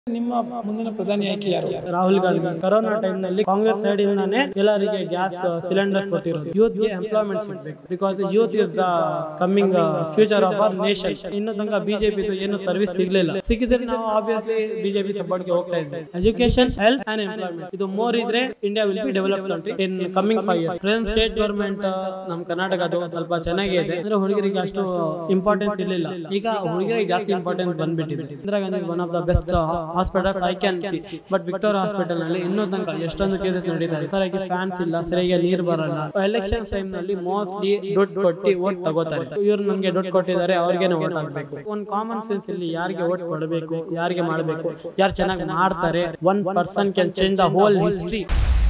ನಿಮ್ಮ ಮುಂದಿನ ಪ್ರಧಾನಿ ಆಯ್ಕೆ ಯಾರು ರಾಹುಲ್ ಗಾಂಧಿ ಕರೋನಾ ಟೈಮ್ ನಲ್ಲಿ ಕಾಂಗ್ರೆಸ್ ಸೈಡ್ ಇಂದಾನೆ ಎಲ್ಲರಿಗೆ ಗ್ಯಾಸ್ ಸಿಲಿಂಡರ್ಸ್ ಕೊಟ್ಟಿರೋದು ಯೂತ್ ಗೆ ಎಂಪ್ಲಾಯ್ಮೆಂಟ್ ಸಿಗಬೇಕು because youth is the coming future of our nation ಇನ್ನು ತನಕ ಬಿಜೆಪಿ ಏನು ಸರ್ವಿಸ್ ಸಿಗ್ಲಿಲ್ಲ ಸಿಕ್ಕಿದ್ರೆ ನಾವು ಆಬ್ವಿಯಸ್ಲಿ ಬಿಜೆಪಿ ಸಪೋರ್ಟ್ ಗೆ ಹೋಗ್ತಾ ಇದ್ವಿ ಎಜುಕೇಶನ್ ಹೆಲ್ತ್ ಅಂಡ್ ಎಂಪ್ಲಾಯ್ಮೆಂಟ್ ಇದು ಮೋರ್ ಇದ್ರೆ India will be develop country in coming five years present state government ನಮ್ಮ ಕರ್ನಾಟಕದು ಸ್ವಲ್ಪ ಚೆನ್ನಾಗೇ ಇದೆ ಅಂದ್ರೆ ಹುಡುಗರಿಗೆ ಅಷ್ಟು ಇಂಪಾರ್ಟೆನ್ಸ್ ಇರಲಿಲ್ಲ ಈಗ ಹುಡುಗರಿಗೆ ಜಾಸ್ತಿ ಇಂಪಾರ್ಟೆನ್ಸ್ ಬಂದ್ಬಿಟ್ಟಿದೆ Indira Gandhi one of the best hospitals I can see but Victor hospital ನಲ್ಲಿ ಇನ್ನೂ ತನಕ ಎಷ್ಟೊಂದು ಕೇಸಸ್ ನಡೀತಾರೆ ಸರಿಯಾಗಿ ಫ್ಯಾನ್ಸ್ ಇಲ್ಲ ಸರಿಯಾಗಿ ನೀರು ಬರಲ್ಲ ಎಲೆಕ್ಷನ್ ಟೈಮ್ ನಲ್ಲಿ ಮೋಸ್ಟ್ಲಿ ದುಡ್ಡು ಕೊಟ್ಟು ಓಟ್ ತಗೋತಾರೆ ಇವ್ರು ನಮ್ಗೆ ದುಡ್ಡು ಕೊಟ್ಟಿದ್ದಾರೆ ಅವ್ರಿಗೇನೆ ಓಟ್ ಹಾಕ್ಬೇಕು ಒಂದು ಕಾಮನ್ ಸೆನ್ಸ್ ಇಲ್ಲಿ ಯಾರಿಗೆ ಓಟ್ ಕೊಡಬೇಕು ಯಾರಿಗೆ ಮಾಡಬೇಕು ಯಾರು ಚೆನ್ನಾಗಿ ಮಾಡ್ತಾರೆ one person can change the whole history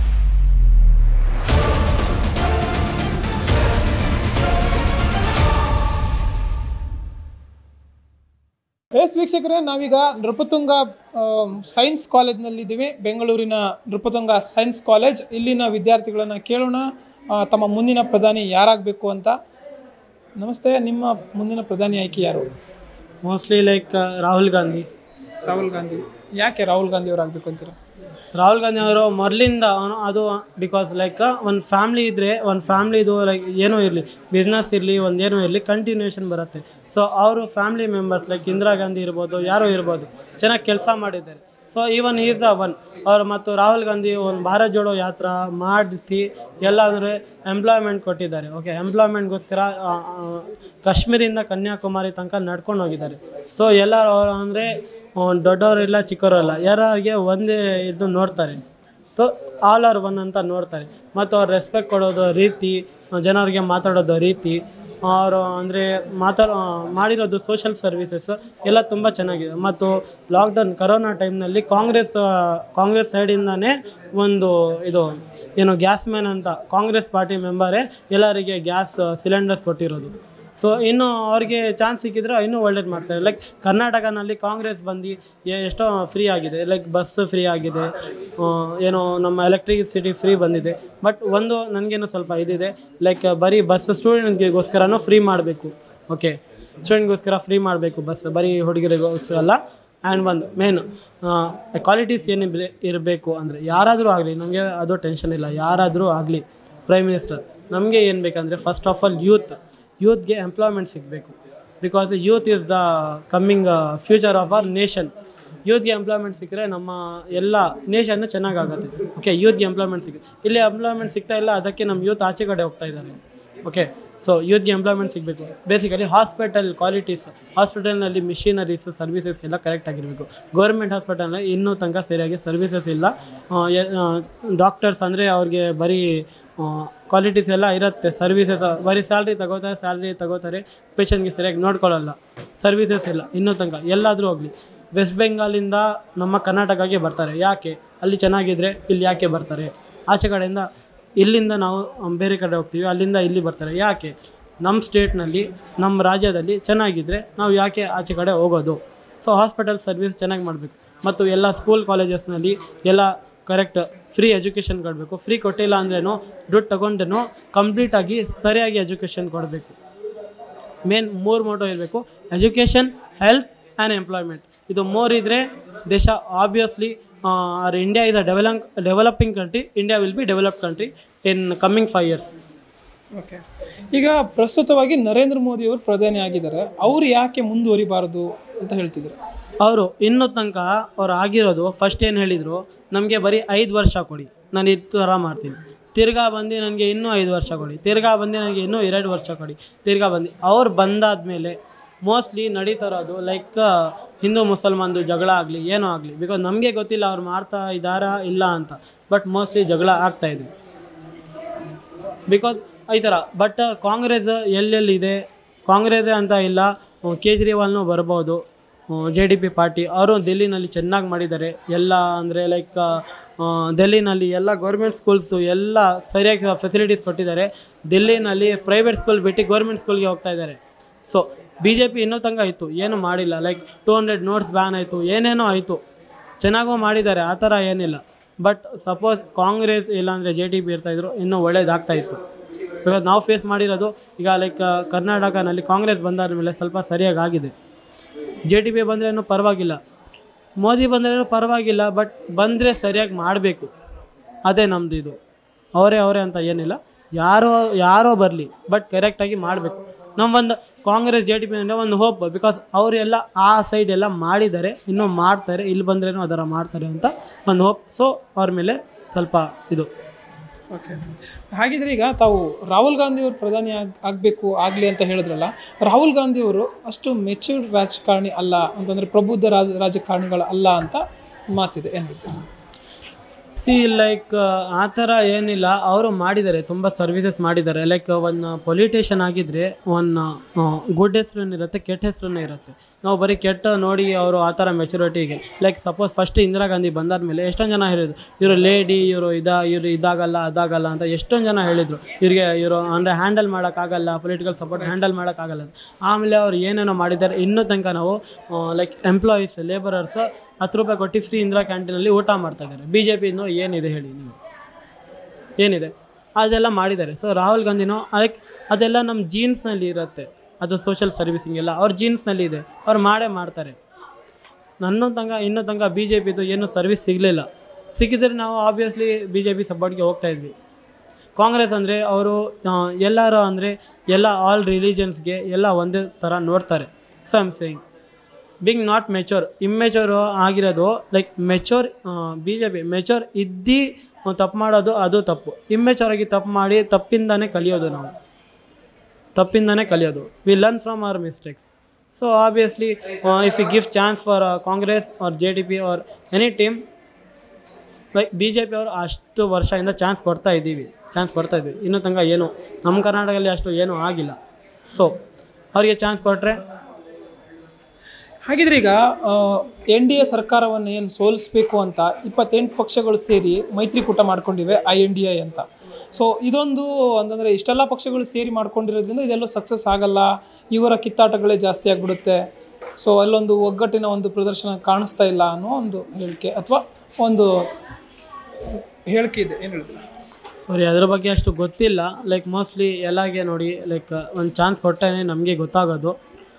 yes ವೀಕ್ಷಕರೇ ನಾವೀಗ ನೃಪತುಂಗ ಸೈನ್ಸ್ ಕಾಲೇಜ್ನಲ್ಲಿದ್ದೀವಿ ಬೆಂಗಳೂರಿನ ನೃಪತುಂಗ ಸೈನ್ಸ್ ಕಾಲೇಜ್ ಇಲ್ಲಿನ ವಿದ್ಯಾರ್ಥಿಗಳನ್ನು ಕೇಳೋಣ ಆ, ತಮ್ಮ ಮುಂದಿನ ಪ್ರಧಾನಿ ಯಾರಾಗಬೇಕು ಅಂತ ನಮಸ್ತೆ ನಿಮ್ಮ ಮುಂದಿನ ಪ್ರಧಾನಿ ಆಯ್ಕೆ ಯಾರು ಮೋಸ್ಟ್ಲಿ ಲೈಕ್ ರಾಹುಲ್ ಗಾಂಧಿ ರಾಹುಲ್ ಗಾಂಧಿ ಯಾಕೆ ರಾಹುಲ್ ಗಾಂಧಿ ಅವರಾಗಬೇಕು ಅಂತೀರಾ ರಾಹುಲ್ ಗಾಂಧಿ ಅವರು ಮೊದಲಿಂದ ಅವನು ಅದು ಬಿಕಾಸ್ ಲೈಕ್ ಒಂದು ಫ್ಯಾಮ್ಲಿ ಇದ್ದರೆ ಒಂದು ಫ್ಯಾಮ್ಲಿದು ಲೈಕ್ ಏನೋ ಇರಲಿ ಬಿಸ್ನೆಸ್ ಇರಲಿ ಒಂದು ಏನೋ ಇರಲಿ ಕಂಟಿನ್ಯೂಷನ್ ಬರುತ್ತೆ ಸೊ ಅವರು family members like Indira Gandhi ಇರ್ಬೋದು ಯಾರೋ ಇರ್ಬೋದು ಚೆನ್ನಾಗಿ ಕೆಲಸ ಮಾಡಿದ್ದಾರೆ so even is the one ಅವ್ರು ಮತ್ತು ರಾಹುಲ್ ಗಾಂಧಿ ಒಂದು ಭಾರತ್ ಜೋಡೋ ಯಾತ್ರಾ ಮಾಡಿಸಿ ಎಲ್ಲ ಅಂದರೆ ಎಂಪ್ಲಾಯ್ಮೆಂಟ್ ಕೊಟ್ಟಿದ್ದಾರೆ ಓಕೆ ಎಂಪ್ಲಾಯ್ಮೆಂಟ್ಗೋಸ್ಕರ ಕಾಶ್ಮೀರಿಂದ ಕನ್ಯಾಕುಮಾರಿ ತನಕ ನಡ್ಕೊಂಡು ಹೋಗಿದ್ದಾರೆ ಸೊ ಎಲ್ಲ ಅಂದರೆ ದೊಡ್ಡವರಿಲ್ಲ ಚಿಕ್ಕವರಲ್ಲ ಯಾರಿಗೆ ಒಂದೇ ಇದು ನೋಡ್ತಾರೆ ಸೊ ಆಲ್ ಆರ್ ಒನ್ ಅಂತ ನೋಡ್ತಾರೆ ಮತ್ತು ಅವ್ರು ರೆಸ್ಪೆಕ್ಟ್ ಕೊಡೋದು ರೀತಿ ಜನರಿಗೆ ಮಾತಾಡೋದು ರೀತಿ ಅವರು ಅಂದರೆ ಮಾತಾಡ ಮಾಡಿರೋದು ಸೋಷಲ್ ಸರ್ವಿಸಸ್ ಎಲ್ಲ ತುಂಬ ಚೆನ್ನಾಗಿದೆ ಮತ್ತು ಲಾಕ್ಡೌನ್ ಕರೋನಾ ಟೈಮ್ನಲ್ಲಿ ಕಾಂಗ್ರೆಸ್ ಕಾಂಗ್ರೆಸ್ ಸೈಡಿಂದನೇ ಒಂದು ಇದು ಏನು ಗ್ಯಾಸ್ ಮ್ಯಾನ್ ಅಂತ ಕಾಂಗ್ರೆಸ್ ಪಾರ್ಟಿ ಮೆಂಬರೇ ಎಲ್ಲರಿಗೆ ಗ್ಯಾಸ್ ಸಿಲಿಂಡರ್ಸ್ ಕೊಟ್ಟಿರೋದು ಸೊ ಇನ್ನು ಅವ್ರಿಗೆ ಚಾನ್ಸ್ ಸಿಕ್ಕಿದ್ರೆ ಇನ್ನೂ ಒಳ್ಳೇದು ಮಾಡ್ತಾರೆ ಲೈಕ್ ಕರ್ನಾಟಕನಲ್ಲಿ ಕಾಂಗ್ರೆಸ್ ಬಂದು ಎ- ಎಷ್ಟೋ ಫ್ರೀ ಆಗಿದೆ ಲೈಕ್ ಬಸ್ ಫ್ರೀ ಆಗಿದೆ ಆ, ಏನೋ ನಮ್ಮ ಎಲೆಕ್ಟ್ರಿಸಿಟಿ ಫ್ರೀ ಬಂದಿದೆ ಬಟ್ ಒಂದು ನನಗೇನು ಸ್ವಲ್ಪ ಇದಿದೆ ಲೈಕ್ ಬರೀ ಬಸ್ ಸ್ಟೂಡೆಂಟ್ಗೆಗೋಸ್ಕರನೂ ಫ್ರೀ ಮಾಡಬೇಕು ಓಕೆ ಸ್ಟೂಡೆಂಟ್ಗೋಸ್ಕರ ಫ್ರೀ ಮಾಡಬೇಕು ಬಸ್ ಬರೀ ಹುಡುಗರಿಗೋಸ್ಕರ ಅಲ್ಲ ಆ್ಯಂಡ್ ಒಂದು ಮೇನ್ ಕ್ವಾಲಿಟೀಸ್ ಏನು ಇರಬೇಕು ಅಂದರೆ ಯಾರಾದರೂ ಆಗಲಿ ನಮಗೆ ಅದು ಟೆನ್ಷನ್ ಇಲ್ಲ ಯಾರಾದರೂ ಆಗಲಿ ಪ್ರೈಮ್ ಮಿನಿಸ್ಟರ್ ನಮಗೆ ಏನು ಬೇಕಂದರೆ ಫಸ್ಟ್ ಆಫ್ ಆಲ್ ಯೂತ್ ಯೂತ್ಗೆ ಎಂಪ್ಲಾಯ್ಮೆಂಟ್ ಸಿಗಬೇಕು because youth is the coming future of our nation ಯೂತ್ಗೆ ಎಂಪ್ಲಾಯ್ಮೆಂಟ್ ಸಿಕ್ಕರೆ ನಮ್ಮ ಎಲ್ಲ ನೇಷನ್ನು ಚೆನ್ನಾಗಾಗುತ್ತೆ ಓಕೆ ಯೂತ್ಗೆ ಎಂಪ್ಲಾಯ್ಮೆಂಟ್ ಸಿಗುತ್ತೆ ಇಲ್ಲಿ ಎಂಪ್ಲಾಯ್ಮೆಂಟ್ ಸಿಗ್ತಾ ಇಲ್ಲ ಅದಕ್ಕೆ ನಮ್ಮ ಯೂತ್ ಆಚೆ ಕಡೆ ಹೋಗ್ತಾ ಇದ್ದಾರೆ ಓಕೆ ಸೊ ಯೂತ್ಗೆ ಎಂಪ್ಲಾಯ್ಮೆಂಟ್ ಸಿಗಬೇಕು ಬೇಸಿಕಲಿ ಹಾಸ್ಪಿಟಲ್ ಕ್ವಾಲಿಟೀಸ್ ಹಾಸ್ಪಿಟಲ್ನಲ್ಲಿ ಮಿಷಿನರೀಸ್ ಸರ್ವಿಸಸ್ ಎಲ್ಲ ಕರೆಕ್ಟ್ ಆಗಿರಬೇಕು ಗೌರ್ಮೆಂಟ್ ಹಾಸ್ಪಿಟಲ್ನಲ್ಲಿ ಇನ್ನೂ ತನಕ ಸರಿಯಾಗಿ ಸರ್ವಿಸಸ್ ಇಲ್ಲ ಡಾಕ್ಟರ್ಸ್ ಅಂದರೆ ಅವ್ರಿಗೆ ಬರೀ ಕ್ವಾಲಿಟೀಸ್ ಎಲ್ಲ ಇರುತ್ತೆ ಸರ್ವಿಸಸ್ ಬರೀ ಸ್ಯಾಲ್ರಿ ತಗೋತಾರೆ ಸ್ಯಾಲ್ರಿ ತಗೋತಾರೆ ಪೇಷಂಟ್ಗೆ ಸರಿಯಾಗಿ ನೋಡ್ಕೊಳ್ಳಲ್ಲ ಸರ್ವಿಸಸ್ ಇಲ್ಲ ಇನ್ನೂ ತನಕ ಎಲ್ಲಾದರೂ ಹೋಗಲಿ ವೆಸ್ಟ್ ಬೆಂಗಾಲಿಂದ ನಮ್ಮ ಕರ್ನಾಟಕಕ್ಕೆ ಬರ್ತಾರೆ ಯಾಕೆ ಅಲ್ಲಿ ಚೆನ್ನಾಗಿದ್ರೆ ಇಲ್ಲಿ ಯಾಕೆ ಬರ್ತಾರೆ ಆಚೆ ಕಡೆಯಿಂದ ಇಲ್ಲಿಂದ ನಾವು ಬೇರೆ ಕಡೆ ಹೋಗ್ತೀವಿ ಅಲ್ಲಿಂದ ಇಲ್ಲಿ ಬರ್ತಾರೆ ಯಾಕೆ ನಮ್ಮ ಸ್ಟೇಟ್ನಲ್ಲಿ ನಮ್ಮ ರಾಜ್ಯದಲ್ಲಿ ಚೆನ್ನಾಗಿದ್ದರೆ ನಾವು ಯಾಕೆ ಆಚೆ ಕಡೆ ಹೋಗೋದು ಸೊ ಹಾಸ್ಪಿಟಲ್ ಸರ್ವಿಸ್ ಚೆನ್ನಾಗಿ ಮಾಡಬೇಕು ಮತ್ತು ಎಲ್ಲ ಸ್ಕೂಲ್ ಕಾಲೇಜಸ್ನಲ್ಲಿ ಎಲ್ಲ ಕರೆಕ್ಟ್ ಫ್ರೀ ಎಜುಕೇಷನ್ ಕೊಡಬೇಕು ಫ್ರೀ ಕೊಟ್ಟಿಲ್ಲ ಅಂದ್ರೇನು ದುಡ್ಡು ತಗೊಂಡೇನು ಕಂಪ್ಲೀಟಾಗಿ ಸರಿಯಾಗಿ ಎಜುಕೇಷನ್ ಕೊಡಬೇಕು ಮೇನ್ ಮೂರು ಮೋಟೋ ಇರಬೇಕು ಎಜುಕೇಷನ್ ಹೆಲ್ತ್ ಆ್ಯಂಡ್ ಎಂಪ್ಲಾಯ್ಮೆಂಟ್ ಇದು ಮೋರ್ ಇದ್ದರೆ ದೇಶ obviously our India is a develop developing country India will be develop country in coming five years okay ಈಗ ಪ್ರಸ್ತುತವಾಗಿ ನರೇಂದ್ರ ಮೋದಿ ಅವರು ಪ್ರಧಾನಿ ಆಗಿದ್ದಾರೆ ಅವರು ಯಾಕೆ ಮುಂದುವರಿಬಾರದು ಅಂತ ಹೇಳ್ತಿದ್ರು ಅವರು ಇನ್ನೂ ತನಕ ಅವ್ರು ಆಗಿರೋದು ಫಸ್ಟ್ ಏನು ಹೇಳಿದರು ನಮಗೆ ಬರೀ ಐದು ವರ್ಷ ಕೊಡಿ ನಾನು ಈ ಥರ ಮಾಡ್ತೀನಿ ತಿರ್ಗಾ ಬಂದು ನನಗೆ ಇನ್ನೂ ಐದು ವರ್ಷ ಕೊಡಿ ತಿರ್ಗಾ ಬಂದು ನನಗೆ ಇನ್ನೂ ಎರಡು ವರ್ಷ ಕೊಡಿ ತಿರ್ಗಾ ಬಂದು ಅವ್ರು ಬಂದಾದಮೇಲೆ ಮೋಸ್ಟ್ಲಿ ನಡೀತಾ ಇರೋದು ಲೈಕ್ ಹಿಂದೂ ಮುಸಲ್ಮಾನ್ದು ಜಗಳ ಆಗಲಿ ಏನೋ ಆಗಲಿ ಬಿಕಾಸ್ ನಮಗೆ ಗೊತ್ತಿಲ್ಲ ಅವ್ರು ಮಾಡ್ತಾ ಇದ್ದಾರಾ ಇಲ್ಲ ಅಂತ ಬಟ್ ಮೋಸ್ಟ್ಲಿ ಜಗಳ ಆಗ್ತಾ ಇದೆ ಬಿಕಾಸ್ ಈ ಥರ ಬಟ್ ಕಾಂಗ್ರೆಸ್ ಎಲ್ಲೆಲ್ಲಿದೆ ಕಾಂಗ್ರೆಸ್ ಅಂತ ಇಲ್ಲ ಕೇಜ್ರಿವಾಲ್ನೂ ಬರ್ಬೋದು ಜೆ ಡಿ ಪಿ ಪಾರ್ಟಿ ಅವರು ದಿಲ್ಲಿನಲ್ಲಿ ಚೆನ್ನಾಗಿ ಮಾಡಿದ್ದಾರೆ ಎಲ್ಲ ಅಂದರೆ ಲೈಕ್ ದಿಲ್ಲಿನಲ್ಲಿ ಎಲ್ಲ ಗೌರ್ಮೆಂಟ್ ಸ್ಕೂಲ್ಸು ಎಲ್ಲ ಸರಿಯಾಗಿ ಫೆಸಿಲಿಟೀಸ್ ಕೊಟ್ಟಿದ್ದಾರೆ ದಿಲ್ಲಿನಲ್ಲಿ ಪ್ರೈವೇಟ್ ಸ್ಕೂಲ್ ಬಿಟ್ಟು ಗೌರ್ಮೆಂಟ್ ಸ್ಕೂಲ್ಗೆ ಹೋಗ್ತಾ ಇದ್ದಾರೆ ಸೊ ಬಿ ಜೆ ಪಿ ಇನ್ನೂ ತನಕ ಆಯಿತು ಏನು ಮಾಡಿಲ್ಲ like two hundred notes ban ಆಯಿತು ಏನೇನೋ ಆಯಿತು ಚೆನ್ನಾಗೂ ಮಾಡಿದ್ದಾರೆ ಆ ಥರ ಏನಿಲ್ಲ ಬಟ್ ಸಪೋಸ್ ಕಾಂಗ್ರೆಸ್ ಇಲ್ಲಾಂದರೆ ಜೆ ಡಿ ಪಿ ಇರ್ತಾಯಿದ್ರು ಇನ್ನೂ ಒಳ್ಳೇದಾಗ್ತಾ ಇತ್ತು ಬಿಕಾಸ್ ನಾವು ಫೇಸ್ ಮಾಡಿರೋದು ಈಗ ಲೈಕ್ ಕರ್ನಾಟಕನಲ್ಲಿ ಕಾಂಗ್ರೆಸ್ ಬಂದಾದ ಮೇಲೆ ಸ್ವಲ್ಪ ಸರಿಯಾಗಿ ಆಗಿದೆ ಜೆ ಡಿ ಪಿ ಬಂದ್ರೇನು ಪರವಾಗಿಲ್ಲ ಮೋದಿ ಬಂದರೆ ಪರವಾಗಿಲ್ಲ ಬಟ್ ಬಂದರೆ ಸರಿಯಾಗಿ ಮಾಡಬೇಕು ಅದೇ ನಮ್ಮದು ಇದು ಅವರೇ ಅವರೇ ಅಂತ ಏನಿಲ್ಲ ಯಾರೋ ಯಾರೋ ಬರಲಿ ಬಟ್ ಕರೆಕ್ಟಾಗಿ ಮಾಡಬೇಕು ನಮ್ಮೊಂದು ಕಾಂಗ್ರೆಸ್ ಜೆ ಡಿ ಪಿ ಅಂದರೆ ಒಂದು ಹೋಪ್ ಬಿಕಾಸ್ ಅವರೆಲ್ಲ ಆ ಸೈಡ್ ಎಲ್ಲ ಮಾಡಿದ್ದಾರೆ ಇನ್ನೂ ಮಾಡ್ತಾರೆ ಇಲ್ಲಿ ಬಂದ್ರೇನೋ ಅದರ ಮಾಡ್ತಾರೆ ಅಂತ ಒಂದು ಹೋಪ್ ಸೊ ಅವ್ರ ಮೇಲೆ ಸ್ವಲ್ಪ ಇದು ಓಕೆ ಹಾಗಿದ್ರೆ ಈಗ ತಾವು ರಾಹುಲ್ ಗಾಂಧಿ ಅವರು ಪ್ರಧಾನಿ ಆಗ್ ಆಗಬೇಕು ಆಗಲಿ ಅಂತ ಹೇಳಿದ್ರಲ್ಲ ರಾಹುಲ್ ಗಾಂಧಿ ಅವರು ಅಷ್ಟು ಮೆಚೂರ್ಡ್ ರಾಜಕಾರಣಿ ಅಲ್ಲ ಅಂತಂದರೆ ಪ್ರಬುದ್ಧ ರಾಜ ರಾಜಕಾರಣಿಗಳು ಅಲ್ಲ ಅಂತ ಮಾತಿದೆ ಏನು ಹೇಳ್ತೀವಿ ಸಿ ಲೈಕ್ ಆ ಥರ ಏನಿಲ್ಲ ಅವರು ಮಾಡಿದ್ದಾರೆ ತುಂಬ ಸರ್ವಿಸಸ್ ಮಾಡಿದ್ದಾರೆ ಲೈಕ್ ಒಂದು ಪೊಲಿಟಿಷಿಯನ್ ಆಗಿದ್ದರೆ ಒಂದು ಗುಡ್ ಹೆಸ್ರು ಇರುತ್ತೆ ಕೆಟ್ಟ ಹೆಸ್ರು ಇರುತ್ತೆ ನಾವು ಬರೀ ಕೆಟ್ಟ ನೋಡಿ ಅವರು ಆ ಥರ ಮೆಚುರಿಟಿಗೆ like suppose first Indira Gandhi ಬಂದಾದ್ಮೇಲೆ ಎಷ್ಟೊಂದು ಜನ ಹೇಳಿದ್ರು ಇವರು ಲೇಡಿ ಇವರು ಇದಾ ಇವರು ಇದಾಗಲ್ಲ ಅದಾಗಲ್ಲ ಅಂತ ಎಷ್ಟೊಂದು ಜನ ಹೇಳಿದರು ಇವ್ರಿಗೆ ಇವರು ಅಂದರೆ ಹ್ಯಾಂಡಲ್ ಮಾಡೋಕ್ಕಾಗಲ್ಲ ಪೊಲಿಟಿಕಲ್ ಸಪೋರ್ಟ್ ಹ್ಯಾಂಡಲ್ ಮಾಡೋಕ್ಕಾಗಲ್ಲ ಅಂತ. ಆಮೇಲೆ ಅವ್ರು ಏನೇನೋ ಮಾಡಿದ್ದಾರೆ ಇನ್ನೂ ತನಕ ನಾವು ಲೈಕ್ ಎಂಪ್ಲಾಯೀಸ್ ಲೇಬರರ್ಸ್ ಹತ್ತು ರೂಪಾಯಿ ಕೊಟ್ಟು ಫ್ರೀ ಇಂದಿರಾ ಕ್ಯಾಂಟೀನಲ್ಲಿ ಊಟ ಮಾಡ್ತಾ ಇದ್ದಾರೆ ಬಿ ಜೆ ಪಿನೂ ಏನಿದೆ ಹೇಳಿ ನೀವು ಏನಿದೆ ಅದೆಲ್ಲ ಮಾಡಿದ್ದಾರೆ ಸೊ ರಾಹುಲ್ ಗಾಂಧಿನೂ ಅದಕ್ಕೆ ಅದೆಲ್ಲ ನಮ್ಮ ಜೀನ್ಸ್ನಲ್ಲಿ ಇರುತ್ತೆ ಅದು ಸೋಷಿಯಲ್ ಸರ್ವಿಸಿಂಗ್ ಎಲ್ಲ ಅವ್ರ ಜೀನ್ಸ್ನಲ್ಲಿ ಇದೆ ಅವ್ರು ಮಾಡೇ ಮಾಡ್ತಾರೆ ನನ್ನ ತನಕ ಇನ್ನೂ ತನಕ ಬಿ ಜೆ ಪಿದು ಏನೂ ಸರ್ವಿಸ್ ಸಿಗಲಿಲ್ಲ ಸಿಕ್ಕಿದ್ರೆ ನಾವು ಆಬ್ವಿಯಸ್ಲಿ ಬಿ ಜೆ ಪಿ ಸಪೋರ್ಟ್ಗೆ ಹೋಗ್ತಾ ಇದ್ವಿ ಕಾಂಗ್ರೆಸ್ ಅಂದರೆ ಅವರು ಎಲ್ಲರೂ ಅಂದರೆ ಎಲ್ಲ ಆಲ್ ರಿಲಿಜನ್ಸ್ಗೆ ಎಲ್ಲ ಒಂದೇ ಥರ ನೋಡ್ತಾರೆ so I'm saying being not mature immature ಆಗಿರೋದು like mature B J P mature ಇದ್ದು ತಪ್ಪು ಮಾಡೋದು ಅದು ತಪ್ಪು ಇಮ್ಮೆಚೋರ್ ಆಗಿ ತಪ್ಪು ಮಾಡಿ ತಪ್ಪಿಂದನೇ ಕಲಿಯೋದು ನಾವು ತಪ್ಪಿಂದನೇ ಕಲಿಯೋದು we learn from our mistakes so obviously if you give chance for Congress or J D P or any team like B J P ಅವರು ಅಷ್ಟು ವರ್ಷದಿಂದ ಚಾನ್ಸ್ ಕೊಡ್ತಾ ಇದ್ದೀವಿ ಚಾನ್ಸ್ ಕೊಡ್ತಾ ಇದ್ವಿ ಇನ್ನೂ ತನಕ ಏನು ನಮ್ಮ ಕರ್ನಾಟಕದಲ್ಲಿ ಅಷ್ಟು ಏನೂ ಆಗಿಲ್ಲ ಸೊ ಅವರಿಗೆ ಚಾನ್ಸ್ ಕೊಟ್ಟರೆ ಹಾಗಿದ್ರೆ ಈಗ ಎನ್ ಡಿ ಎ ಸರ್ಕಾರವನ್ನು ಏನು ಸೋಲಿಸಬೇಕು ಅಂತ ಇಪ್ಪತ್ತೆಂಟು ಪಕ್ಷಗಳು ಸೇರಿ ಮೈತ್ರಿಕೂಟ ಮಾಡ್ಕೊಂಡಿವೆ ಐ ಎನ್ ಡಿ ಐ ಅಂತ ಸೊ ಇದೊಂದು ಅಂತಂದರೆ ಇಷ್ಟೆಲ್ಲ ಪಕ್ಷಗಳು ಸೇರಿ ಮಾಡ್ಕೊಂಡಿರೋದ್ರಿಂದ ಇದೆಲ್ಲೋ ಸಕ್ಸಸ್ ಆಗಲ್ಲ ಇವರ ಕಿತ್ತಾಟಗಳೇ ಜಾಸ್ತಿ ಆಗಿಬಿಡುತ್ತೆ ಸೊ ಅಲ್ಲೊಂದು ಒಗ್ಗಟ್ಟಿನ ಒಂದು ಪ್ರದರ್ಶನ ಕಾಣಿಸ್ತಾ ಇಲ್ಲ ಅನ್ನೋ ಒಂದು ಹೇಳಿಕೆ ಅಥವಾ ಒಂದು ಹೇಳಿಕೆ ಇದೆ ಏನು ಹೇಳ್ತೀರಾ ಸಾರಿ ಅದ್ರ ಬಗ್ಗೆ ಅಷ್ಟು ಗೊತ್ತಿಲ್ಲ ಲೈಕ್ ಮೋಸ್ಟ್ಲಿ ಎಲ್ಲಾಗೆ ನೋಡಿ ಲೈಕ್ ಒಂದು ಚಾನ್ಸ್ ಕೊಟ್ಟರೆ ನಮಗೆ ಗೊತ್ತಾಗೋದು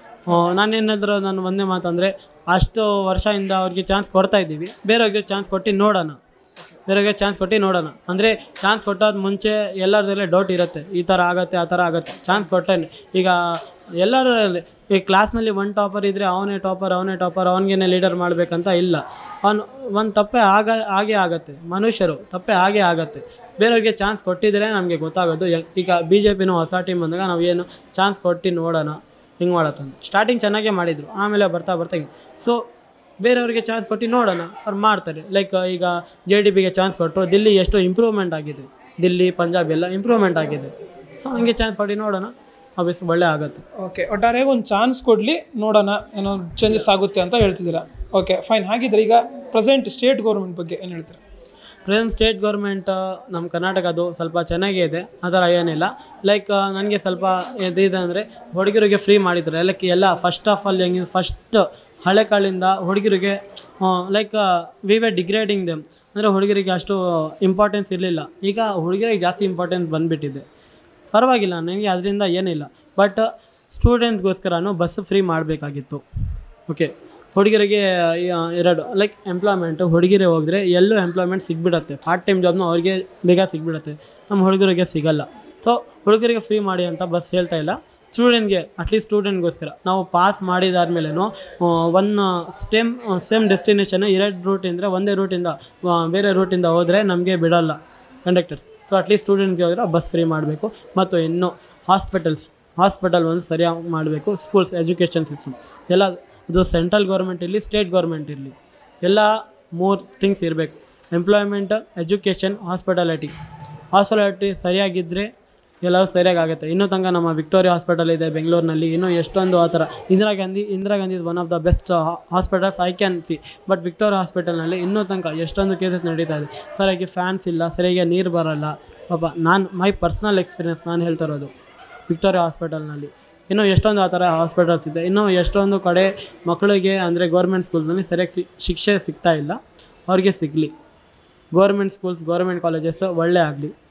ನಾನೇನಾದರೂ ನಾನು ಒಂದೇ ಮಾತಂದರೆ ಅಷ್ಟು ವರ್ಷದಿಂದ ಅವ್ರಿಗೆ ಚಾನ್ಸ್ ಕೊಡ್ತಾ ಇದ್ದೀವಿ ಬೇರೆಯವ್ರಿಗೆ ಚಾನ್ಸ್ ಕೊಟ್ಟು ನೋಡೋಣ ಬೇರೆಯವ್ರಿಗೆ ಚಾನ್ಸ್ ಕೊಟ್ಟು ನೋಡೋಣ ಅಂದರೆ ಚಾನ್ಸ್ ಕೊಟ್ಟಾದ ಮುಂಚೆ ಎಲ್ಲರದಲ್ಲೇ ಡೌಟ್ ಇರುತ್ತೆ ಈ ಥರ ಆಗತ್ತೆ ಆ ಥರ ಆಗತ್ತೆ ಚಾನ್ಸ್ ಕೊಟ್ಟೇನೆ ಈಗ ಎಲ್ಲರಲ್ಲಿ ಈ ಕ್ಲಾಸ್ನಲ್ಲಿ ಒನ್ ಟಾಪರ್ ಇದ್ದರೆ ಅವನೇ ಟಾಪರ್ ಅವನೇ ಟಾಪರ್ ಅವನಿಗೇನೆ ಲೀಡರ್ ಮಾಡಬೇಕಂತ ಇಲ್ಲ ಅವನು ಒಂದು ತಪ್ಪೆ ಆಗ ಹಾಗೇ ಆಗತ್ತೆ ಮನುಷ್ಯರು ತಪ್ಪೆ ಹಾಗೇ ಆಗತ್ತೆ ಬೇರೆಯವ್ರಿಗೆ ಚಾನ್ಸ್ ಕೊಟ್ಟಿದ್ರೆ ನಮಗೆ ಗೊತ್ತಾಗೋದು ಯ- ಈಗ ಬಿ ಜೆ ಪಿನೂ ಹೊಸ ಟೀಮ್ ಬಂದಾಗ ನಾವು ಏನು ಚಾನ್ಸ್ ಕೊಟ್ಟು ನೋಡೋಣ ಹಿಂಗೆ ಮಾಡತ್ತಂತ ಸ್ಟಾರ್ಟಿಂಗ್ ಚೆನ್ನಾಗೇ ಮಾಡಿದರು ಆಮೇಲೆ ಬರ್ತಾ ಬರ್ತಾ ಹಿಂಗೆ ಸೊ ಬೇರೆಯವ್ರಿಗೆ ಚಾನ್ಸ್ ಕೊಟ್ಟು ನೋಡೋಣ ಅವ್ರು ಮಾಡ್ತಾರೆ ಲೈಕ್ ಈಗ ಜೆ ಡಿ ಪಿಗೆ ಚಾನ್ಸ್ ಕೊಟ್ಟರು ದಿಲ್ಲಿ ಎಷ್ಟು ಇಂಪ್ರೂವ್ಮೆಂಟ್ ಆಗಿದೆ ದಿಲ್ಲಿ ಪಂಜಾಬ್ ಎಲ್ಲ ಇಂಪ್ರೂವ್ಮೆಂಟ್ ಆಗಿದೆ ಸೊ ಹಂಗೆ ಚಾನ್ಸ್ ಕೊಟ್ಟು ನೋಡೋಣ ಆಬ್ವಿಯಸ್ ಒಳ್ಳೆ ಆಗುತ್ತೆ ಓಕೆ ಒಟ್ಟಾರೆಯಾಗಿ ಒಂದು ಚಾನ್ಸ್ ಕೊಡಲಿ ನೋಡೋಣ ಏನೋ ಚೇಂಜಸ್ ಆಗುತ್ತೆ ಅಂತ ಹೇಳ್ತಿದ್ದೀರಾ ಓಕೆ ಫೈನ್ ಹಾಗಿದ್ರೆ ಈಗ ಪ್ರೆಸೆಂಟ್ ಸ್ಟೇಟ್ ಗೌರ್ಮೆಂಟ್ ಬಗ್ಗೆ ಏನು ಹೇಳ್ತೀರಾ ಪ್ರೆಸೆಂಟ್ ಸ್ಟೇಟ್ ಗೌರ್ಮೆಂಟ್ ನಮ್ಮ ಕರ್ನಾಟಕದು ಸ್ವಲ್ಪ ಚೆನ್ನಾಗೇ ಇದೆ ಆ ಥರ ಏನಿಲ್ಲ ಲೈಕ್ ನನಗೆ ಸ್ವಲ್ಪ ಇದಿದೆ ಅಂದರೆ ಹುಡುಗರಿಗೆ ಫ್ರೀ ಮಾಡಿದ್ದಾರೆ ಲೈಕ್ ಎಲ್ಲ ಫಸ್ಟ್ ಆಫ್ ಆಲ್ ಹೆಂಗೆ ಫಸ್ಟ್ ಹಳೆ ಕಾಲಿಂದ ಹುಡುಗರಿಗೆ like we were degrading them ಅಂದರೆ ಹುಡುಗರಿಗೆ ಅಷ್ಟು ಇಂಪಾರ್ಟೆನ್ಸ್ ಇರಲಿಲ್ಲ ಈಗ ಹುಡುಗರಿಗೆ ಜಾಸ್ತಿ ಇಂಪಾರ್ಟೆನ್ಸ್ ಬಂದುಬಿಟ್ಟಿದೆ ಪರವಾಗಿಲ್ಲ ನನಗೆ ಅದರಿಂದ ಏನಿಲ್ಲ ಬಟ್ ಸ್ಟೂಡೆಂಟ್ಸ್ಗೋಸ್ಕರನೂ ಬಸ್ ಫ್ರೀ ಮಾಡಬೇಕಾಗಿತ್ತು ಓಕೆ ಹುಡುಗರಿಗೆ ಆ, ಎರಡು ಲೈಕ್ ಎಂಪ್ಲಾಯ್ಮೆಂಟು ಹುಡುಗಿರೇ ಹೋದರೆ ಎಲ್ಲೂ ಎಂಪ್ಲಾಯ್ಮೆಂಟ್ ಸಿಗ್ಬಿಡತ್ತೆ ಪಾರ್ಟ್ ಟೈಮ್ ಜಾಬ್ನು ಅವ್ರಿಗೆ ಬೇಗ ಸಿಗ್ಬಿಡತ್ತೆ ನಮ್ಮ ಹುಡುಗರಿಗೆ ಸಿಗಲ್ಲ ಸೊ ಹುಡುಗರಿಗೆ ಫ್ರೀ ಮಾಡಿ ಅಂತ ಬಸ್ ಹೇಳ್ತಾ ಇಲ್ಲ ಸ್ಟೂಡೆಂಟ್ಗೆ ಅಟ್ಲೀಸ್ಟ್ ಸ್ಟೂಡೆಂಟ್ಗೋಸ್ಕರ ನಾವು ಪಾಸ್ ಮಾಡಿದಾದ್ಮೇಲೆನೂ ಒನ್ ಸ್ಟೇಮ್ ಸೇಮ್ ಡೆಸ್ಟಿನೇಷನ್ ಎರಡು ರೂಟ್ ಇದ್ದರೆ ಒಂದೇ ರೂಟಿಂದ ಆ, ಬೇರೆ ರೂಟಿಂದ ಹೋದರೆ ನಮಗೆ ಬಿಡಲ್ಲ ಕಂಡಕ್ಟರ್ಸ್ ಸೊ ಅಟ್ಲೀಸ್ಟ್ ಸ್ಟೂಡೆಂಟ್ಸ್ಗೆ ಹೋದರೆ ಬಸ್ ಫ್ರೀ ಮಾಡಬೇಕು ಮತ್ತು ಇನ್ನು ಹಾಸ್ಪಿಟಲ್ಸ್ ಹಾಸ್ಪಿಟಲ್ ಒಂದು ಸರಿಯಾಗಿ ಮಾಡಬೇಕು ಸ್ಕೂಲ್ಸ್ ಎಜುಕೇಷನ್ ಸಿಸ್ಟಮ್ ಎಲ್ಲ ಅದು ಸೆಂಟ್ರಲ್ ಗೌರ್ಮೆಂಟ್ ಇರಲಿ ಸ್ಟೇಟ್ ಗೌರ್ಮೆಂಟ್ ಇರಲಿ ಎಲ್ಲ ಮೂರು ಥಿಂಗ್ಸ್ ಇರಬೇಕು ಎಂಪ್ಲಾಯ್ಮೆಂಟ್ ಎಜುಕೇಷನ್ ಹಾಸ್ಪಿಟಾಲಿಟಿ ಹಾಸ್ಪಿಟಾಲಿಟಿ ಸರಿಯಾಗಿದ್ದರೆ ಎಲ್ಲವೂ ಸರಿಯಾಗಿ ಆಗುತ್ತೆ ಇನ್ನೂ ತನಕ ನಮ್ಮ ವಿಕ್ಟೋರಿಯಾ ಹಾಸ್ಪಿಟಲ್ ಇದೆ ಬೆಂಗಳೂರಿನಲ್ಲಿ ಇನ್ನೂ ಎಷ್ಟೊಂದು ಆ ಥರ Indira Gandhi Indira Gandhi one of the best hospitals I can see but Victoria ಹಾಸ್ಪಿಟಲ್ನಲ್ಲಿ ಇನ್ನೂ ತನಕ ಎಷ್ಟೊಂದು ಕೇಸಸ್ ನಡೀತಾ ಇದೆ ಸರಿಯಾಗಿ ಫ್ಯಾನ್ಸ್ ಇಲ್ಲ ಸರಿಯಾಗಿ ನೀರು ಬರಲ್ಲ ಪಾಪ ನಾನು ಮೈ ಪರ್ಸ್ನಲ್ ಎಕ್ಸ್ಪೀರಿಯನ್ಸ್ ನಾನು ಹೇಳ್ತಾ ಇರೋದು ವಿಕ್ಟೋರಿಯಾ ಹಾಸ್ಪಿಟಲ್ನಲ್ಲಿ ಇನ್ನೂ ಎಷ್ಟೊಂದು ಆ ಥರ ಹಾಸ್ಪಿಟಲ್ಸ್ ಇದೆ ಇನ್ನೂ ಎಷ್ಟೊಂದು ಕಡೆ ಮಕ್ಕಳಿಗೆ ಅಂದರೆ ಗೌರ್ಮೆಂಟ್ ಸ್ಕೂಲ್ನಲ್ಲಿ ಸರಿಯಾಗಿ ಸಿ- ಶಿಕ್ಷೆ ಸಿಗ್ತಾ ಇಲ್ಲ ಅವ್ರಿಗೆ ಸಿಗಲಿ ಗೌರ್ಮೆಂಟ್ ಸ್ಕೂಲ್ಸ್ ಗೌರ್ಮೆಂಟ್ ಕಾಲೇಜಸ್ ಒಳ್ಳೆ ಆಗಲಿ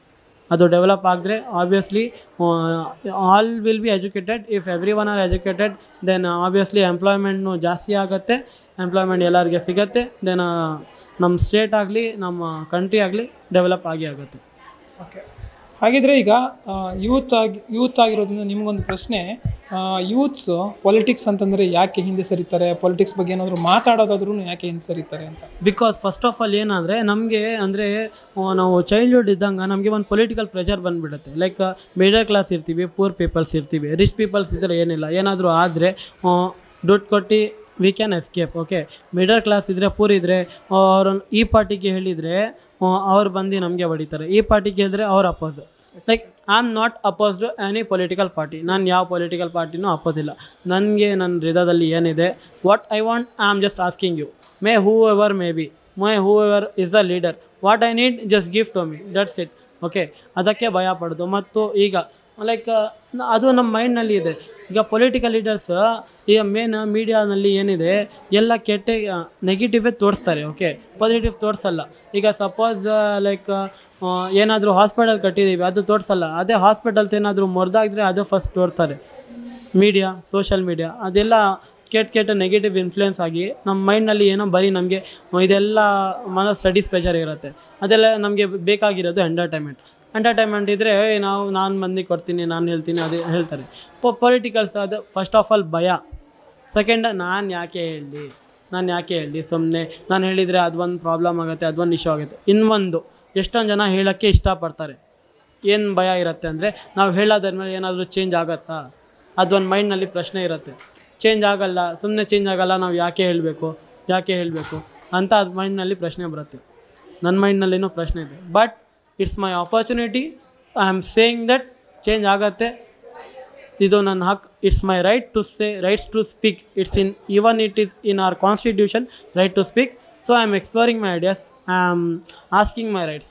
ಅದು ಡೆವಲಪ್ ಆದರೆ obviously all will be educated if every one are educated then obviously ಎಂಪ್ಲಾಯ್ಮೆಂಟ್ನು ಜಾಸ್ತಿ ಆಗುತ್ತೆ ಎಂಪ್ಲಾಯ್ಮೆಂಟ್ ಎಲ್ಲರಿಗೆ ಸಿಗುತ್ತೆ ದೆನ್ ನಮ್ಮ ಸ್ಟೇಟ್ ಆಗಲಿ ನಮ್ಮ ಕಂಟ್ರಿ ಆಗಲಿ ಡೆವಲಪ್ ಆಗಿ ಆಗುತ್ತೆ ಓಕೆ ಹಾಗಿದ್ರೆ ಈಗ ಯೂತ್ ಆಗಿ ಯೂತ್ ಆಗಿರೋದ್ರಿಂದ ನಿಮಗೊಂದು ಪ್ರಶ್ನೆ ಯೂತ್ಸು ಪೊಲಿಟಿಕ್ಸ್ ಅಂತಂದರೆ ಯಾಕೆ ಹಿಂದೆ ಸರಿತಾರೆ ಪೊಲಿಟಿಕ್ಸ್ ಬಗ್ಗೆ ಏನಾದರೂ ಮಾತಾಡೋದಾದ್ರೂ ಯಾಕೆ ಹಿಂದೆ ಸರಿತಾರೆ ಅಂತ ಬಿಕಾಸ್ ಫಸ್ಟ್ ಆಫ್ ಆಲ್ ಏನಂದರೆ ನಮಗೆ ಅಂದರೆ ನಾವು ಚೈಲ್ಡ್ಹುಡ್ ಇದ್ದಂಗೆ ನಮಗೆ ಒಂದು ಪೊಲಿಟಿಕಲ್ ಪ್ರೆಷರ್ ಬಂದುಬಿಡುತ್ತೆ ಲೈಕ್ ಮಿಡಲ್ ಕ್ಲಾಸ್ ಇರ್ತೀವಿ ಪೂರ್ ಪೀಪಲ್ಸ್ ಇರ್ತೀವಿ ರಿಚ್ ಪೀಪಲ್ಸ್ ಇದ್ದರೆ ಏನಿಲ್ಲ ಏನಾದರೂ ಆದರೆ ದುಡ್ಡು ಕೊಟ್ಟು we can escape okay middle class ಇದ್ದರೆ ಪೂರ್ ಇದ್ದರೆ ಅವ್ರು ಈ ಪಾರ್ಟಿಗೆ ಹೇಳಿದರೆ ಅವ್ರು ಬಂದು ನಮಗೆ ಹೊಡಿತಾರೆ ಈ ಪಾರ್ಟಿಗೆ ಹೇಳಿದ್ರೆ ಅವ್ರು oppose like I am not oppose to any political party ನಾನು ಯಾವ ಪೊಲಿಟಿಕಲ್ ಪಾರ್ಟಿನೂ ಅಪೋಸ್ ಇಲ್ಲ ನನಗೆ ನನ್ನ ಹೃದಯದಲ್ಲಿ ಏನಿದೆ what I want I am just asking you may whoever may be my whoever is the leader what I need just gift to me that's it okay ಅದಕ್ಕೆ ಭಯ ಪಡೋದು ಮತ್ತು ಈಗ ಲೈಕ್ ಅದು ನಮ್ಮ ಮೈಂಡ್ನಲ್ಲಿ ಇದೆ ಈಗ ಪೊಲಿಟಿಕಲ್ ಲೀಡರ್ಸ್ ಈಗ ಮೇನ್ ಮೀಡಿಯಾನಲ್ಲಿ ಏನಿದೆ ಎಲ್ಲ ಕೆಟ್ಟ ನೆಗೆಟಿವೇ ತೋರಿಸ್ತಾರೆ ಓಕೆ ಪಾಸಿಟಿವ್ ತೋರಿಸಲ್ಲ ಈಗ ಸಪೋಸ್ ಲೈಕ್ ಏನಾದರೂ ಹಾಸ್ಪಿಟಲ್ ಕಟ್ಟಿದ್ದೀವಿ ಅದು ತೋರಿಸಲ್ಲ ಅದೇ ಹಾಸ್ಪಿಟಲ್ಸ್ ಏನಾದರೂ ಮೊರ್ದಾಗಿದ್ರೆ ಅದು ಫಸ್ಟ್ ತೋರಿಸ್ತಾರೆ ಮೀಡಿಯಾ ಸೋಷಲ್ ಮೀಡಿಯಾ ಅದೆಲ್ಲ ಕೆಟ್ಟ ಕೆಟ್ಟ ನೆಗೆಟಿವ್ ಇನ್ಫ್ಲುಯೆನ್ಸ್ ಆಗಿ ನಮ್ಮ ಮೈಂಡ್ನಲ್ಲಿ ಏನೋ ಬರೀ ನಮಗೆ ಇದೆಲ್ಲ ಮನ ಸ್ಟಡೀಸ್ ಪ್ರೆಷರ್ ಇರುತ್ತೆ ಅದೆಲ್ಲ ನಮಗೆ ಬೇಕಾಗಿರೋದು ಎಂಟರ್ಟೈನ್ಮೆಂಟ್ ಎಂಟರ್ಟೈನ್ಮೆಂಟ್ ಇದ್ದರೆ ನಾವು ನಾನು ಮಂದಿ ಕೊಡ್ತೀನಿ ನಾನು ಹೇಳ್ತೀನಿ ಅದು ಹೇಳ್ತಾರೆ ಪೊಲಿಟಿಕಲ್ಸ್ ಅದು ಫಸ್ಟ್ ಆಫ್ ಆಲ್ ಭಯ ಸೆಕೆಂಡ್ ನಾನು ಯಾಕೆ ಹೇಳಲಿ ನಾನು ಯಾಕೆ ಹೇಳಲಿ ಸುಮ್ಮನೆ ನಾನು ಹೇಳಿದರೆ ಅದೊಂದು ಪ್ರಾಬ್ಲಮ್ ಆಗುತ್ತೆ ಅದೊಂದು ಇಶ್ಯೂ ಆಗುತ್ತೆ ಇನ್ನೊಂದು ಎಷ್ಟೊಂದು ಜನ ಹೇಳೋಕ್ಕೆ ಇಷ್ಟಪಡ್ತಾರೆ ಏನು ಭಯ ಇರುತ್ತೆ ಅಂದರೆ ನಾವು ಹೇಳೋದ್ಮೇಲೆ ಏನಾದರೂ ಚೇಂಜ್ ಆಗುತ್ತಾ ಅದೊಂದು ಮೈಂಡ್ನಲ್ಲಿ ಪ್ರಶ್ನೆ ಇರುತ್ತೆ ಚೇಂಜ್ ಆಗಲ್ಲ ಸುಮ್ಮನೆ ಚೇಂಜ್ ಆಗಲ್ಲ ನಾವು ಯಾಕೆ ಹೇಳಬೇಕು ಯಾಕೆ ಹೇಳಬೇಕು ಅಂತ ಅದು ಮೈಂಡ್ನಲ್ಲಿ ಪ್ರಶ್ನೆ ಬರುತ್ತೆ ನನ್ನ ಮೈಂಡ್ನಲ್ಲೇನೋ ಪ್ರಶ್ನೆ ಇದೆ but it's my opportunity I am saying that change ಆಗತ್ತೆ ಇದು ನನ್ನ ಹಕ್ it's my right to say rights to speak it's in even it is in our constitution right to speak so I am exploring my ideas I am asking my rights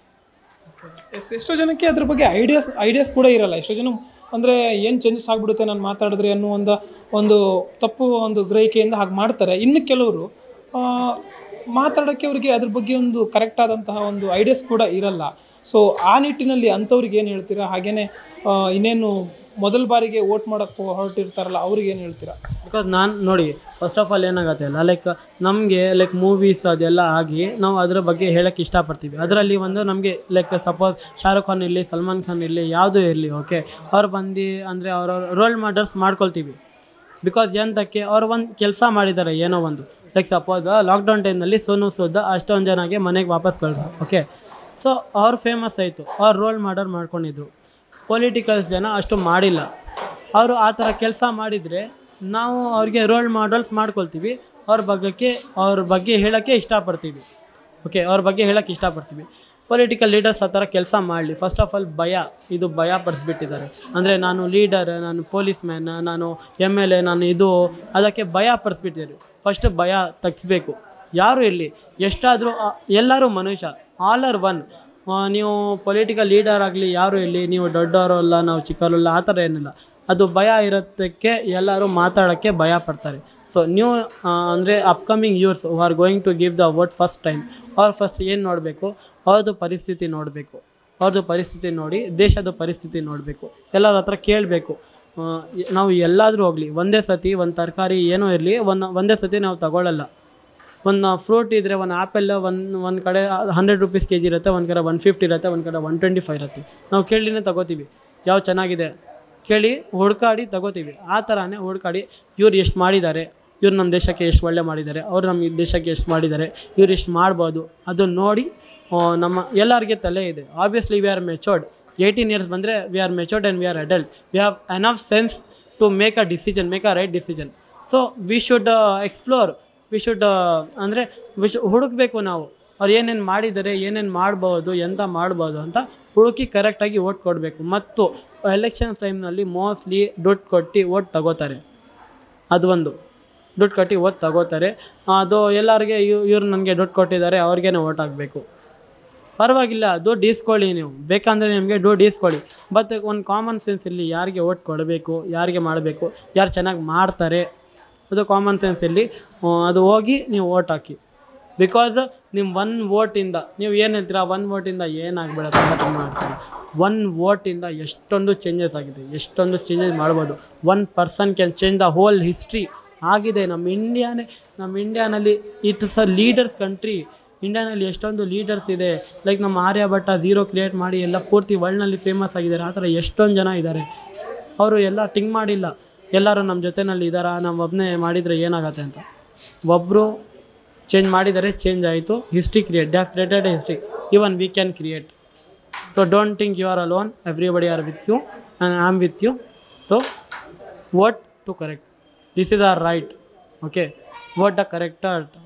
yes ಎಷ್ಟೋ ಜನಕ್ಕೆ ಅದ್ರ ಬಗ್ಗೆ ideas ideas ಕೂಡ ಇರಲ್ಲ ಎಷ್ಟೋ ಜನ ಅಂದರೆ ಏನು ಚೇಂಜಸ್ ಆಗಿಬಿಡುತ್ತೆ ನಾನು ಮಾತಾಡಿದ್ರೆ ಅನ್ನೋ ಒಂದು ಒಂದು ತಪ್ಪು ಒಂದು ಗ್ರಹಿಕೆಯಿಂದ ಹಾಗೆ ಮಾಡ್ತಾರೆ ಇನ್ನು ಕೆಲವರು ಮಾತಾಡೋಕ್ಕೆ ಅವರಿಗೆ ಅದ್ರ ಬಗ್ಗೆ ಒಂದು ಕರೆಕ್ಟ್ ಆದಂತಹ ಒಂದು ಐಡಿಯಾಸ್ ಕೂಡ ಇರಲ್ಲ ಸೊ ಆ ನಿಟ್ಟಿನಲ್ಲಿ ಅಂಥವ್ರಿಗೆ ಏನು ಹೇಳ್ತೀರಾ ಹಾಗೆಯೇ ಇನ್ನೇನು ಮೊದಲ ಬಾರಿಗೆ ವೋಟ್ ಮಾಡೋಕ್ಕೆ ಹೊರಟಿರ್ತಾರಲ್ಲ ಅವ್ರಿಗೆ ಏನು ಹೇಳ್ತೀರಾ ಬಿಕಾಸ್ ನಾನು ನೋಡಿ ಫಸ್ಟ್ ಆಫ್ ಆಲ್ ಏನಾಗುತ್ತೆ ಅಲ್ಲ ಲೈಕ್ ನಮಗೆ ಲೈಕ್ ಮೂವೀಸ್ ಅದೆಲ್ಲ ಆಗಿ ನಾವು ಅದರ ಬಗ್ಗೆ ಹೇಳೋಕ್ಕೆ ಇಷ್ಟಪಡ್ತೀವಿ ಅದರಲ್ಲಿ ಒಂದು ನಮಗೆ ಲೈಕ್ ಸಪೋಸ್ ಶಾರುಖ್ ಖಾನ್ ಇರಲಿ ಸಲ್ಮಾನ್ ಖಾನ್ ಇರಲಿ ಯಾವುದೂ ಇರಲಿ ಓಕೆ ಅವ್ರು ಬಂದು ಅಂದರೆ ಅವ್ರ ರೋಲ್ ಮಾಡರ್ಸ್ ಮಾಡ್ಕೊಳ್ತೀವಿ ಬಿಕಾಸ್ ಎಂತಕ್ಕೆ ಅವ್ರು ಒಂದು ಕೆಲಸ ಮಾಡಿದ್ದಾರೆ ಏನೋ ಒಂದು ಲೈಕ್ ಸಪೋಸ್ ಲಾಕ್ಡೌನ್ ಟೈಮ್ನಲ್ಲಿ ಸೋನು ಸೋದ ಅಷ್ಟೊಂದು ಜನಗೆ ಮನೆಗೆ ವಾಪಸ್ ಕಳಿದ್ರು ಓಕೆ ಸೊ ಅವ್ರು ಫೇಮಸ್ ಆಯಿತು ಅವ್ರು ರೋಲ್ ಮಾಡರ್ ಮಾಡ್ಕೊಂಡಿದ್ರು ಪೊಲಿಟಿಕಲ್ಸ್ ಜನ ಅಷ್ಟು ಮಾಡಿಲ್ಲ ಅವರು ಆ ಥರ ಕೆಲಸ ಮಾಡಿದರೆ ನಾವು ಅವ್ರಿಗೆ ರೋಲ್ ಮಾಡಲ್ಸ್ ಮಾಡ್ಕೊಳ್ತೀವಿ ಅವ್ರ ಬಗ್ಗಕ್ಕೆ ಅವ್ರ ಬಗ್ಗೆ ಹೇಳೋಕ್ಕೆ ಇಷ್ಟಪಡ್ತೀವಿ ಓಕೆ ಅವ್ರ ಬಗ್ಗೆ ಹೇಳೋಕ್ಕೆ ಇಷ್ಟಪಡ್ತೀವಿ ಪೊಲಿಟಿಕಲ್ ಲೀಡರ್ಸ್ ಆ ಥರ ಕೆಲಸ ಮಾಡಲಿ ಫಸ್ಟ್ ಆಫ್ ಆಲ್ ಭಯ ಇದು ಭಯ ಪಡಿಸ್ಬಿಟ್ಟಿದ್ದಾರೆ ಅಂದರೆ ನಾನು ಲೀಡರ್ ನಾನು ಪೊಲೀಸ್ ಮ್ಯಾನ್ ನಾನು ಎಮ್ ಎಲ್ ಎ ನಾನು ಇದು ಅದಕ್ಕೆ ಭಯ ಪಡಿಸ್ಬಿಟ್ಟಿದ್ದಾರೆ ಫಸ್ಟ್ ಭಯ ತಗ್ಸ್ಬೇಕು ಯಾರು ಇರಲಿ ಎಷ್ಟಾದರೂ ಎಲ್ಲರೂ ಮನುಷ್ಯ ಆಲ್ ಆರ್ ಒನ್ ನೀವು ಪೊಲಿಟಿಕಲ್ ಲೀಡರ್ ಆಗಲಿ ಯಾರು ಇರಲಿ ನೀವು ದೊಡ್ಡವರು ಅಲ್ಲ ನಾವು ಚಿಕ್ಕವರಲ್ಲ ಆ ಥರ ಏನಿಲ್ಲ ಅದು ಭಯ ಇರೋದಕ್ಕೆ ಎಲ್ಲರೂ ಮಾತಾಡೋಕ್ಕೆ ಭಯ ಪಡ್ತಾರೆ ಸೊ ನ್ಯೂ ಅಂದರೆ upcoming years who are going to give the word first time ಅವ್ರು ಫಸ್ಟ್ ಏನು ನೋಡಬೇಕು ಅವ್ರದ್ದು ಪರಿಸ್ಥಿತಿ ನೋಡಬೇಕು ಅವ್ರದ್ದು ಪರಿಸ್ಥಿತಿ ನೋಡಿ ದೇಶದ ಪರಿಸ್ಥಿತಿ ನೋಡಬೇಕು ಎಲ್ಲರ ಹತ್ರ ಕೇಳಬೇಕು ನಾವು ಎಲ್ಲಾದರೂ ಹೋಗಲಿ ಒಂದೇ ಸತಿ ಒಂದು ತರಕಾರಿ ಏನೋ ಇರಲಿ ಒಂದು ಒಂದೇ ಸತಿ ನಾವು ತಗೊಳ್ಳಲ್ಲ ಒಂದು ಫ್ರೂಟ್ ಇದ್ದರೆ ಒಂದು ಆ್ಯಪಲ್ ಒಂದು ಒಂದು ಕಡೆ ಹಂಡ್ರೆಡ್ ರುಪೀಸ್ ಕೆ ಜಿ ಇರುತ್ತೆ ಒಂದು ಕಡೆ ಒನ್ ಫಿಫ್ಟಿ ಇರುತ್ತೆ ಒಂದು ಕಡೆ ಒನ್ ಟ್ವೆಂಟಿ ಫೈವ್ ಇರುತ್ತೆ ನಾವು ಕೇಳಿನೇ ತಗೋತೀವಿ ಯಾವ ಚೆನ್ನಾಗಿದೆ ಕೇಳಿ ಹುಡ್ಕಾಡಿ ತಗೋತೀವಿ ಆ ಥರನೇ ಹುಡ್ಕಾಡಿ ಇವ್ರು ಎಷ್ಟು ಮಾಡಿದ್ದಾರೆ ಇವ್ರು ನಮ್ಮ ದೇಶಕ್ಕೆ ಎಷ್ಟು ಒಳ್ಳೆ ಮಾಡಿದ್ದಾರೆ ಅವ್ರು ನಮ್ಮ ದೇಶಕ್ಕೆ ಎಷ್ಟು ಮಾಡಿದ್ದಾರೆ ಇವ್ರು ಎಷ್ಟು ಮಾಡ್ಬೋದು ಅದನ್ನು ನೋಡಿ ನಮ್ಮ ಎಲ್ಲರಿಗೆ ತಲೆ ಇದೆ obviously we are matured eighteen years ಬಂದರೆ we are matured and we are adult we have enough sense to make a decision make a right decision so we should explore we should ಅಂದರೆ wish ಹುಡುಕಬೇಕು ನಾವು ಅವ್ರು ಏನೇನು ಮಾಡಿದ್ದಾರೆ ಏನೇನು ಮಾಡ್ಬೋದು ಎಂತ ಮಾಡ್ಬೋದು ಅಂತ ಹುಡುಕಿ ಕರೆಕ್ಟಾಗಿ ಓಟ್ ಕೊಡಬೇಕು ಮತ್ತು ಎಲೆಕ್ಷನ್ ಟೈಮ್ನಲ್ಲಿ ಮೋಸ್ಟ್ಲಿ ದುಡ್ಡು ಕೊಟ್ಟು ಓಟ್ ತಗೋತಾರೆ ಅದು ಒಂದು ದುಡ್ಡು ಕಟ್ಟಿ ಓಟ್ ತಗೋತಾರೆ ಅದು ಎಲ್ಲರಿಗೆ ಇವ್ರು ನನಗೆ ದುಡ್ಡು ಕೊಟ್ಟಿದ್ದಾರೆ ಅವ್ರಿಗೇನೆ ಓಟ್ ಹಾಕಬೇಕು ಪರವಾಗಿಲ್ಲ ದುಡ್ಡು ಈಸ್ಕೊಳ್ಳಿ ನೀವು ಬೇಕಂದರೆ ನಿಮಗೆ ದುಡ್ಡು ಈಸ್ಕೊಳ್ಳಿ ಬಟ್ ಒಂದು ಕಾಮನ್ ಸೆನ್ಸ್ ಇರಲಿ ಯಾರಿಗೆ ಓಟ್ ಕೊಡಬೇಕು ಯಾರಿಗೆ ಮಾಡಬೇಕು ಯಾರು ಚೆನ್ನಾಗಿ ಮಾಡ್ತಾರೆ ಅದು ಕಾಮನ್ ಸೆನ್ಸ್ ಇರಲಿ ಅದು ಹೋಗಿ ನೀವು ಓಟ್ ಹಾಕಿ ಬಿಕಾಸ್ ನಿಮ್ಮ ಒನ್ ವೋಟಿಂದ ನೀವು ಏನು ಹೇಳ್ತೀರಾ ಒನ್ ವೋಟಿಂದ ಏನಾಗ್ಬಿಡುತ್ತೆ ಅಂತ ಮಾಡ್ತೀವಿ ಒನ್ ವೋಟಿಂದ ಎಷ್ಟೊಂದು ಚೇಂಜಸ್ ಆಗಿದೆ ಎಷ್ಟೊಂದು ಚೇಂಜಸ್ ಮಾಡ್ಬೋದು one person can change the whole history ಆಗಿದೆ ನಮ್ಮ ಇಂಡಿಯಾನೇ ನಮ್ಮ ಇಂಡಿಯಾನಲ್ಲಿ ಇಟ್ಸ್ ಅ ಲೀಡರ್ಸ್ ಕಂಟ್ರಿ ಇಂಡಿಯಾನಲ್ಲಿ ಎಷ್ಟೊಂದು ಲೀಡರ್ಸ್ ಇದೆ ಲೈಕ್ ನಮ್ಮ ಆರ್ಯಭಟ್ಟ ಝೀರೋ ಕ್ರಿಯೇಟ್ ಮಾಡಿ ಎಲ್ಲ ಪೂರ್ತಿ ವರ್ಲ್ಡ್ನಲ್ಲಿ ಫೇಮಸ್ ಆಗಿದ್ದಾರೆ ಆ ಥರ ಎಷ್ಟೊಂದು ಜನ ಇದ್ದಾರೆ ಅವರು ಎಲ್ಲ ಥಿಂಕ್ ಮಾಡಿಲ್ಲ ಎಲ್ಲರೂ ನಮ್ಮ ಜೊತೆನಲ್ಲಿ ಇದ್ದಾರಾ ನಮ್ಮ ಒಬ್ಬನೇ ಮಾಡಿದರೆ ಏನಾಗತ್ತೆ ಅಂತ ಒಬ್ಬರು ಚೇಂಜ್ ಮಾಡಿದರೆ ಚೇಂಜ್ ಆಯಿತು history create does created history even we can create so don't think you are alone everybody are with you and I am with you so vote to correct this is our right okay vote the correct